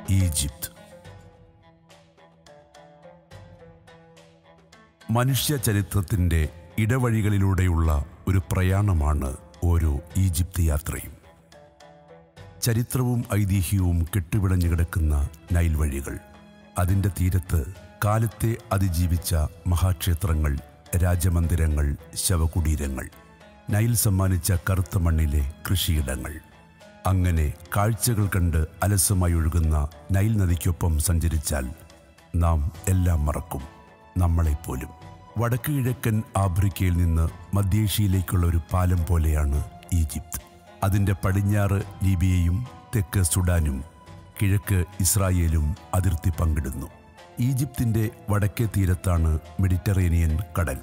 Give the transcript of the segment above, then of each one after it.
Egypt മനുഷ്യ ചരിത്രത്തിൻ്റെ ഇടവഴികളിലൂടെയുള്ള ഒരു പ്രയാണമാണ് ഓരോ ഈജിപ്ത് യാത്രയും ചരിത്രവും ഐതിഹ്യവും കെട്ടുപിടഞ്ഞു കിടക്കുന്ന നൈൽ വഴികൾ അതിൻ്റെ തീരത്ത് കാലത്തെ അതിജീവിച്ച മഹാക്ഷേത്രങ്ങൾ രാജമന്ദിരങ്ങൾ ശവകുടീരങ്ങൾ നൈൽ സമ്മാനിച്ച കറുത്ത മണ്ണിലെ കൃഷിയിടങ്ങൾ അങ്ങനെ കാഴ്ചകൾ കണ്ട് അലസമായി ഒഴുകുന്ന നൈൽ നദിക്കൊപ്പം സഞ്ചരിച്ചാൽ നാം എല്ലാം മറക്കും നമ്മളെപ്പോലും വടക്ക് കിഴക്കൻ ആഫ്രിക്കയിൽ നിന്ന് മധ്യേഷ്യയിലേക്കുള്ള ഒരു പാലം പോലെയാണ് ഈജിപ്ത് അതിൻ്റെ പടിഞ്ഞാറ് ലിബിയയും തെക്ക് സുഡാനും കിഴക്ക് ഇസ്രായേലും അതിർത്തി പങ്കിടുന്നു ഈജിപ്തിൻ്റെ വടക്കേ തീരത്താണ് മെഡിറ്ററേനിയൻ കടൽ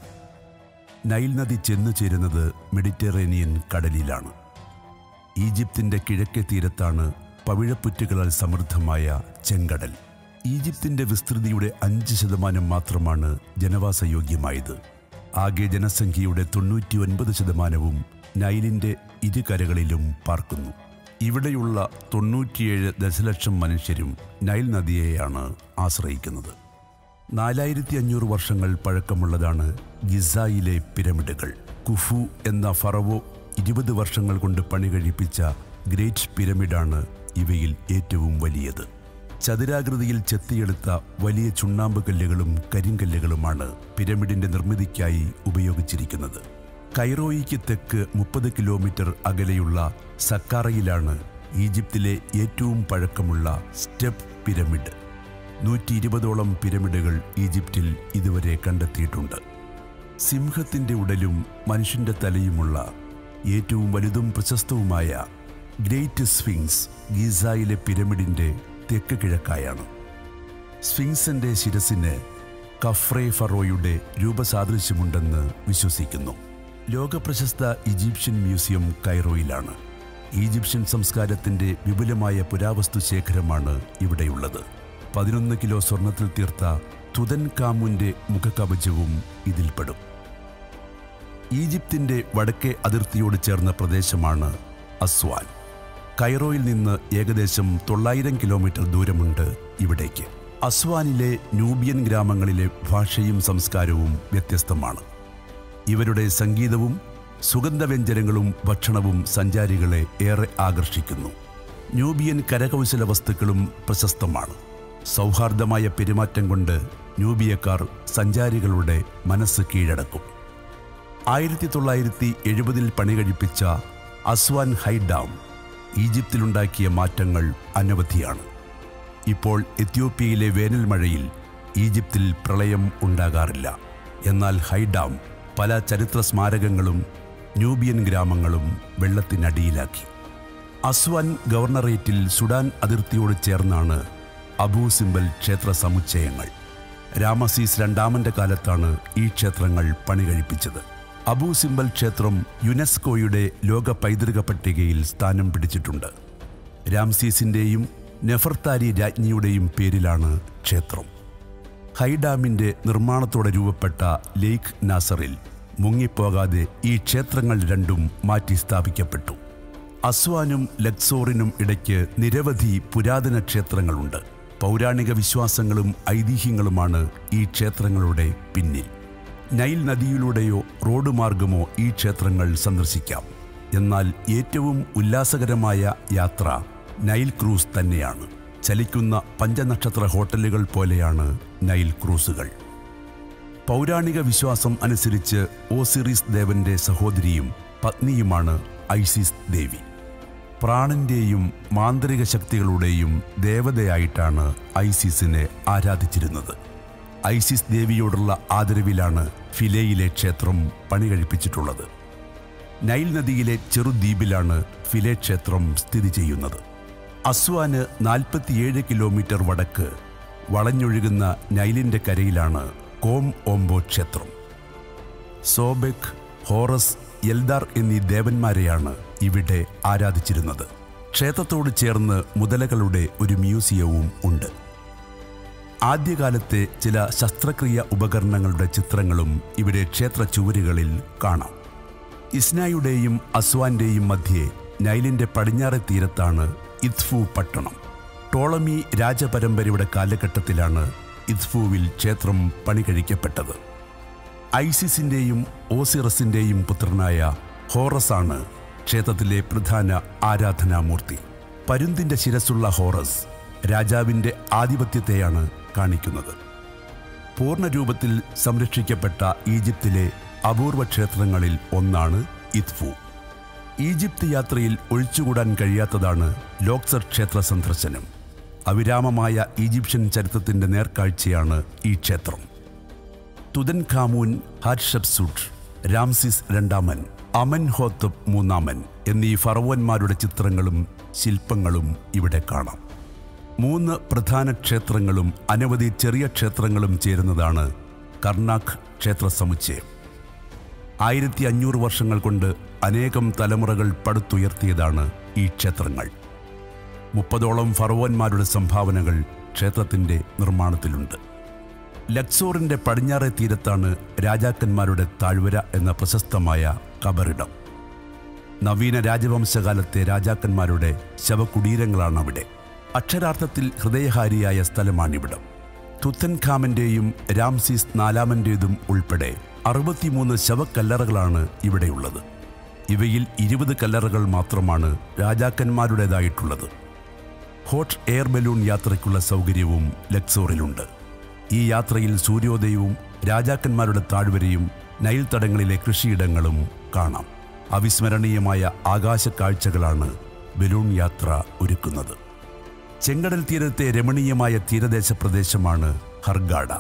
നൈൽ നദി ചെന്നു ചേരുന്നത് മെഡിറ്ററേനിയൻ കടലിലാണ് ഈജിപ്തിൻ്റെ കിഴക്കേ തീരത്താണ് പവിഴപ്പുറ്റുകളാൽ സമൃദ്ധമായ ചെങ്കടൽ ഈജിപ്തിൻ്റെ വിസ്തൃതിയുടെ അഞ്ച് ശതമാനം മാത്രമാണ് ജനവാസയോഗ്യമായത് ആകെ ജനസംഖ്യയുടെ തൊണ്ണൂറ്റി ഒൻപത് ശതമാനവും നൈലിൻ്റെ ഇരുകരകളിലും പാർക്കുന്നു ഇവിടെയുള്ള തൊണ്ണൂറ്റിയേഴ് ദശലക്ഷം മനുഷ്യരും നൈൽ നദിയെയാണ് ആശ്രയിക്കുന്നത് നാലായിരത്തി അഞ്ഞൂറ് വർഷങ്ങൾ പഴക്കമുള്ളതാണ് ഗിസായിലെ പിരമിഡുകൾ കുഫു എന്ന ഫറവോ ഇരുപത് വർഷങ്ങൾ കൊണ്ട് പണി കഴിപ്പിച്ച ഗ്രേറ്റ് പിരമിഡാണ് ഇവയിൽ ഏറ്റവും വലിയത് ചതുരാകൃതിയിൽ ചെത്തിയെടുത്ത വലിയ ചുണ്ണാമ്പ് കല്ലുകളും കരിങ്കല്ലുകളുമാണ് പിരമിഡിന്റെ നിർമ്മിതിക്കായി ഉപയോഗിച്ചിരിക്കുന്നത് കൈറോയിക്ക് തെക്ക് മുപ്പത് കിലോമീറ്റർ അകലെയുള്ള സക്കാറയിലാണ് ഈജിപ്തിലെ ഏറ്റവും പഴക്കമുള്ള സ്റ്റെപ്പ് പിരമിഡ് നൂറ്റി ഇരുപതോളം പിരമിഡുകൾ ഈജിപ്തിൽ ഇതുവരെ കണ്ടെത്തിയിട്ടുണ്ട് സിംഹത്തിന്റെ ഉടലും മനുഷ്യന്റെ തലയുമുള്ള ഏറ്റവും വലുതും പ്രശസ്തവുമായ ഗ്രേറ്റ് സ്ഫിങ്സ് ഗീസായിലെ പിരമിഡിന്റെ തെക്ക് കിഴക്കായാണ് സ്ഫിങ്സിന്റെ ശിരസിന് കഫ്രേ ഫറോയുടെ രൂപസാദൃശ്യമുണ്ടെന്ന് വിശ്വസിക്കുന്നു ലോകപ്രശസ്ത ഈജിപ്ഷ്യൻ മ്യൂസിയം കൈറോയിലാണ് ഈജിപ്ഷ്യൻ സംസ്കാരത്തിന്റെ വിപുലമായ പുരാവസ്തു ശേഖരമാണ് ഇവിടെയുള്ളത് പതിനൊന്ന് കിലോ സ്വർണത്തിൽ തീർത്ത തുതൻ കാമുന്റെ മുഖകവചവും ഇതിൽപ്പെടും ഈജിപ്തിന്റെ വടക്കേ അതിർത്തിയോട് ചേർന്ന പ്രദേശമാണ് അസ്വാൻ കൈറോയിൽ നിന്ന് ഏകദേശം തൊള്ളായിരം കിലോമീറ്റർ ദൂരമുണ്ട് ഇവിടേക്ക് അസ്വാനിലെ നൂബിയൻ ഗ്രാമങ്ങളിലെ ഭാഷയും സംസ്കാരവും വ്യത്യസ്തമാണ് ഇവരുടെ സംഗീതവും സുഗന്ധവ്യഞ്ജനങ്ങളും ഭക്ഷണവും സഞ്ചാരികളെ ഏറെ ആകർഷിക്കുന്നു ന്യൂബിയൻ കരകൗശല വസ്തുക്കളും പ്രശസ്തമാണ് സൗഹാർദ്ദമായ പെരുമാറ്റം കൊണ്ട് ന്യൂബിയക്കാർ സഞ്ചാരികളുടെ മനസ്സ് കീഴടക്കും ആയിരത്തി തൊള്ളായിരത്തി എഴുപതിൽ പണി കഴിപ്പിച്ച അസ്വാൻ ഹൈ ഡാം ഈജിപ്തിലുണ്ടാക്കിയ മാറ്റങ്ങൾ അനവധിയാണ് ഇപ്പോൾ എത്യോപ്യയിലെ വേനൽ മഴയിൽ ഈജിപ്തിൽ പ്രളയം ഉണ്ടാകാറില്ല എന്നാൽ ഹൈ ഡാം പല ചരിത്ര സ്മാരകങ്ങളും ന്യൂബിയൻ ഗ്രാമങ്ങളും വെള്ളത്തിനടിയിലാക്കി അസ്വാൻ ഗവർണറേറ്റിൽ സുഡാൻ അതിർത്തിയോട് ചേർന്നാണ് അബൂ സിംബൽ ക്ഷേത്ര സമുച്ചയങ്ങൾ രാമസീസ് രണ്ടാമന്റെ കാലത്താണ് ഈ ക്ഷേത്രങ്ങൾ പണി കഴിപ്പിച്ചത് അബൂ സിംബൽ ക്ഷേത്രം യുനെസ്കോയുടെ ലോക പൈതൃക പട്ടികയിൽ സ്ഥാനം പിടിച്ചിട്ടുണ്ട് രാംസീസിന്റെയും നെഫർത്താരി രാജ്ഞിയുടെയും പേരിലാണ് ക്ഷേത്രം ഹൈഡാമിന്റെ നിർമ്മാണത്തോടെ രൂപപ്പെട്ട ലേക്ക് നാസറിൽ മുങ്ങിപ്പോകാതെ ഈ ക്ഷേത്രങ്ങൾ രണ്ടും മാറ്റി സ്ഥാപിക്കപ്പെട്ടു അസ്വാനും ലക്സോറിനും ഇടയ്ക്ക് നിരവധി പുരാതന ക്ഷേത്രങ്ങളുണ്ട് പൗരാണിക വിശ്വാസങ്ങളും ഐതിഹ്യങ്ങളുമാണ് ഈ ക്ഷേത്രങ്ങളുടെ പിന്നിൽ നൈൽ നദിയിലൂടെയോ റോഡ് മാർഗമോ ഈ ക്ഷേത്രങ്ങൾ സന്ദർശിക്കാം എന്നാൽ ഏറ്റവും ഉല്ലാസകരമായ യാത്ര നൈൽ ക്രൂസ് തന്നെയാണ് ചലിക്കുന്ന പഞ്ചനക്ഷത്ര ഹോട്ടലുകൾ പോലെയാണ് നൈൽ ക്രൂസുകൾ പൗരാണിക വിശ്വാസം അനുസരിച്ച് ഓസിറിസ് ദേവന്റെ സഹോദരിയും പത്നിയുമാണ് ഐസിസ് ദേവി പ്രാണന്റെയും മാന്ത്രിക ശക്തികളുടെയും ദേവതയായിട്ടാണ് ഐസിസിനെ ആരാധിച്ചിരുന്നത് ഐസിസ് ദേവിയോടുള്ള ആദരവിലാണ് ഫിലെയിലെ ക്ഷേത്രം പണി കഴിപ്പിച്ചിട്ടുള്ളത് നൈൽ നദിയിലെ ചെറുദ്വീപിലാണ് ഫിലെ ക്ഷേത്രം സ്ഥിതി ചെയ്യുന്നത് അസ്വാന് നാൽപ്പത്തിയേഴ് കിലോമീറ്റർ വടക്ക് വളഞ്ഞൊഴുകുന്ന നൈലിന്റെ കരയിലാണ് കോം ഓംബോ ക്ഷേത്രം സോബെക് ഹോറസ് എൽദാർ എന്നീ ദേവന്മാരെയാണ് ഇവിടെ ആരാധിച്ചിരുന്നത് ക്ഷേത്രത്തോട് ചേർന്ന് മുതലകളുടെ ഒരു മ്യൂസിയവും ഉണ്ട് ആദ്യകാലത്തെ ചില ശസ്ത്രക്രിയ ഉപകരണങ്ങളുടെ ചിത്രങ്ങളും ഇവിടെ ക്ഷേത്ര ചുവരുകളിൽ കാണാം ഇസ്നായുടെയും അസ്വാന്റെയും മധ്യേ നൈലിന്റെ പടിഞ്ഞാറെ തീരത്താണ് ഇത്ഫു പട്ടണം ടോളമി രാജപരമ്പരയുടെ കാലഘട്ടത്തിലാണ് ഇദ്ഫുവിൽ ക്ഷേത്രം പണി കഴിക്കപ്പെട്ടത് ഐസിസിന്റെയും ഓസിറസിന്റെയും പുത്രനായ ഹോറസാണ് ക്ഷേത്രത്തിലെ പ്രധാന ആരാധനാമൂർത്തി പരുന്തിന്റെ ശിരസുള്ള ഹോറസ് രാജാവിന്റെ ആധിപത്യത്തെയാണ് കാണിക്കുന്നത് പൂർണ്ണരൂപത്തിൽ സംരക്ഷിക്കപ്പെട്ട ഈജിപ്തിലെ അപൂർവ ക്ഷേത്രങ്ങളിൽ ഒന്നാണ് ഇത്ഫു ഈജിപ്ത് യാത്രയിൽ ഒഴിച്ചുകൂടാൻ കഴിയാത്തതാണ് ലോക്സർ ക്ഷേത്ര സന്ദർശനം അവിരാമമായ ഈജിപ്ഷ്യൻ ചരിത്രത്തിന്റെ നേർക്കാഴ്ചയാണ് ഈ ക്ഷേത്രം തുതൻ ഖാമൂൻ ഹാറ്റ്ഷബ്സുട്ട് രാംസിസ് രണ്ടാമൻ അമൻ ഹോത്തബ് മൂന്നാമൻ എന്നീ ഫറവന്മാരുടെ ചിത്രങ്ങളും ശില്പങ്ങളും ഇവിടെ കാണാം മൂന്ന് പ്രധാന ക്ഷേത്രങ്ങളും അനവധി ചെറിയ ക്ഷേത്രങ്ങളും ചേരുന്നതാണ് കർണാക് ക്ഷേത്ര സമുച്ചയം ആയിരത്തി അഞ്ഞൂറ് വർഷങ്ങൾ കൊണ്ട് അനേകം തലമുറകൾ പടുത്തുയർത്തിയതാണ് ഈ ക്ഷേത്രങ്ങൾ മുപ്പതോളം ഫറവോന്മാരുടെ സംഭാവനകൾ ക്ഷേത്രത്തിന്റെ നിർമ്മാണത്തിലുണ്ട് ലക്സോറിന്റെ പടിഞ്ഞാറേ തീരത്താണ് രാജാക്കന്മാരുടെ താഴ്വര എന്ന പ്രശസ്തമായ കബറിടം നവീന രാജവംശകാലത്തെ രാജാക്കന്മാരുടെ ശവകുടീരങ്ങളാണ് അവിടെ അക്ഷരാർത്ഥത്തിൽ ഹൃദയഹാരിയായ സ്ഥലമാണിവിടം തുത്തൻഖാമന്റെയും രാംസീസ് നാലാമന്റേതും ഉൾപ്പെടെ അറുപത്തിമൂന്ന് ശവക്കല്ലറകളാണ് ഇവിടെയുള്ളത് ഇവയിൽ ഇരുപത് കല്ലറകൾ മാത്രമാണ് രാജാക്കന്മാരുടേതായിട്ടുള്ളത് ഹോട്ട് എയർ ബലൂൺ യാത്രയ്ക്കുള്ള സൗകര്യവും ലക്സോറിലുണ്ട് ഈ യാത്രയിൽ സൂര്യോദയവും രാജാക്കന്മാരുടെ താഴ്വരയും നൈൽ തടങ്ങളിലെ കൃഷിയിടങ്ങളും കാണാം അവിസ്മരണീയമായ ആകാശ കാഴ്ചകളാണ് ബലൂൺ യാത്ര ഒരുക്കുന്നത് ചെങ്കടൽ തീരത്തെ രമണീയമായ തീരദേശ പ്രദേശമാണ് ഹർഗാഡ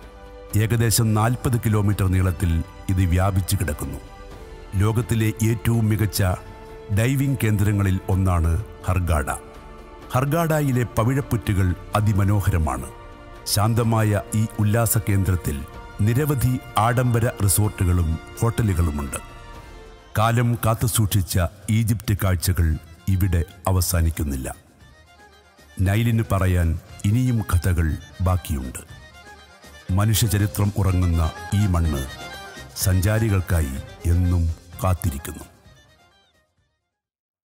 ഏകദേശം നാൽപ്പത് കിലോമീറ്റർ നീളത്തിൽ ഇത് വ്യാപിച്ചു കിടക്കുന്നു ലോകത്തിലെ ഏറ്റവും മികച്ച ഡൈവിംഗ് കേന്ദ്രങ്ങളിൽ ഒന്നാണ് ഹർഗാഡ ഹർഗാഡയിലെ പവിഴപ്പുറ്റുകൾ അതിമനോഹരമാണ് ശാന്തമായ ഈ ഉല്ലാസ കേന്ദ്രത്തിൽ നിരവധി ആഡംബര റിസോർട്ടുകളും ഹോട്ടലുകളുമുണ്ട് കാലം കാത്തുസൂക്ഷിച്ച ഈജിപ്റ്റ് കാഴ്ചകൾ ഇവിടെ അവസാനിക്കുന്നില്ല നൈലിന് പറയാൻ ഇനിയും കഥകൾ ബാക്കിയുണ്ട് മനുഷ്യചരിത്രം ഉറങ്ങുന്ന ഈ മണ്ണ് സഞ്ചാരികൾക്കായി എന്നും കാത്തിരിക്കുന്നു